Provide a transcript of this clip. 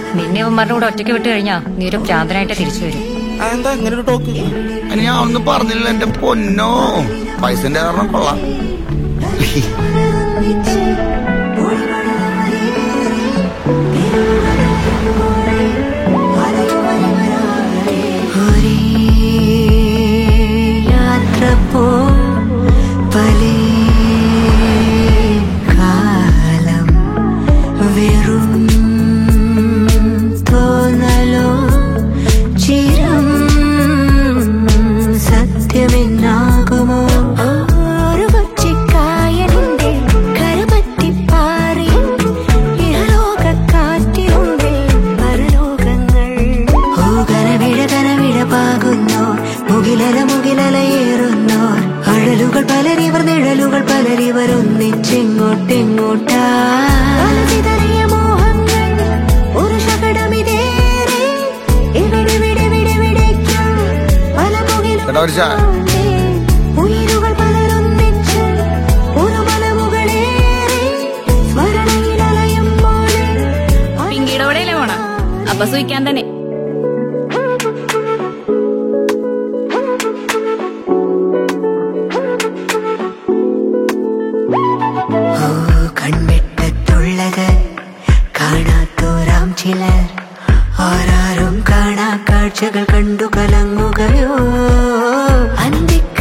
നിന്നെ ഇവന്മാരുടെ കൂടെ ഒറ്റയ്ക്ക് വിട്ട് കഴിഞ്ഞാ നീ ഒരു ഭ്രാന്തനായിട്ട് തിരിച്ചു വരും എന്താ ഇങ്ങനെ ഒരു ടോക്ക് അതിന് ഞാൻ ഒന്നും പറഞ്ഞില്ല എന്റെ പൊന്നോ പൈസന്റെ കാരണം കൊള്ളാം ഒരേ യാത്ര പോ പലേ കാലം വെറും തോന്നലോ ചിരം സത്യമെന്നാകുമോ ഒരു കൊച്ചിക്കായലിന്റെ കരപറ്റിപ്പാറി ഇഹലോകക്കാറ്റിനുള്ളിൽ പരലോകങ്ങൾ ഓ കനവിഴ കനവിഴ പാകുന്നു മുകിലല മുകിലലയേറുന്നു അഴലുകൾ പലരിവർ നിഴലുകൾ പലരിവർ ഒന്നിച്ചെങ്ങോട്ടെങ്ങോട്ടാ ചിതറിയ മോഹങ്ങൾ ഒരു ശകടമിതേറെ ഇവിടെ ഇവിടെ ഇവിടെ വിടയ്ക്കും പല മുകിലും ചേട്ടാ ഒരു ചായ ഉയരുകൾ പലരൊന്നിച്ച് ഒരു മലമുകളേറെ സ്മരണയിൽ അലയുമ്പോൾ പിങ്കിയുടെ കൂടെയല്ലേ പോണ അപ്പൊ സൂയിക്കാൻ തന്നെ ഓ കൺവെട്ടത്തുള്ളത് കാണാത്തോരാം ചിലർ ആരാരും കാണാ കാഴ്ചകൾ കണ്ടു കലങ്ങുകയോ അന്തിക്ക